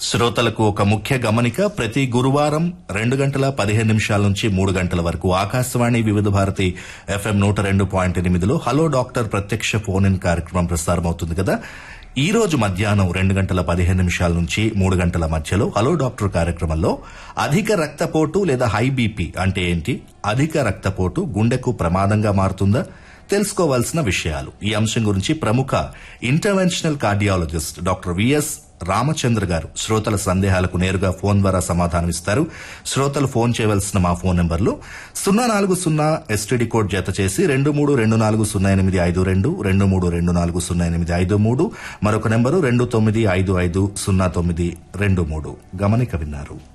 శ్రోతలకు ఒక ముఖ్య గమనిక ప్రతి గురువారం రెండు గంటల పదిహేను నిమిషాల నుంచి మూడు గంటల వరకు ఆకాశవాణి వివిధ భారతి ఎఫ్ఎం నూట రెండు పాయింట్ ఎనిమిదిలో హలో డాక్టర్ ప్రత్యక్ష ఫోన్ ఇన్ కార్యక్రమం ప్రసారమవుతుంది కదా ఈ రోజు మధ్యాహ్నం రెండు గంటల పదిహేను నిమిషాల నుంచి మూడు గంటల మధ్యలో హలో డాక్టర్ కార్యక్రమంలో అధిక రక్తపోటు లేదా హై బీపీ అంటే ఏంటి అధిక రక్తపోటు గుండెకు ప్రమాదంగా మారుతుందా తెలుసుకోవాల్సిన విషయాలు ఈ అంశం గురించి ప్రముఖ interventional cardiologist doctor V S Ramachandra garu శ్రోతల సందేహాలకు నేరుగా ఫోన్ ద్వారా సమాధానమిస్తారు శ్రోతలు ఫోన్ చేయవలసిన మా ఫోన్ నంబర్లు సున్నా నాలుగు సున్నా ఎస్టీడీ కోడ్ జత చేసి రెండు మూడు రెండు నాలుగు సున్నా ఎనిమిది ఐదు రెండు రెండు మూడు రెండు నాలుగు సున్నా ఎనిమిది ఐదు మూడు మరొక నెంబరు రెండు తొమ్మిది ఐదు ఐదు సున్నా తొమ్మిది రెండు మూడు గమనిక విన్నారు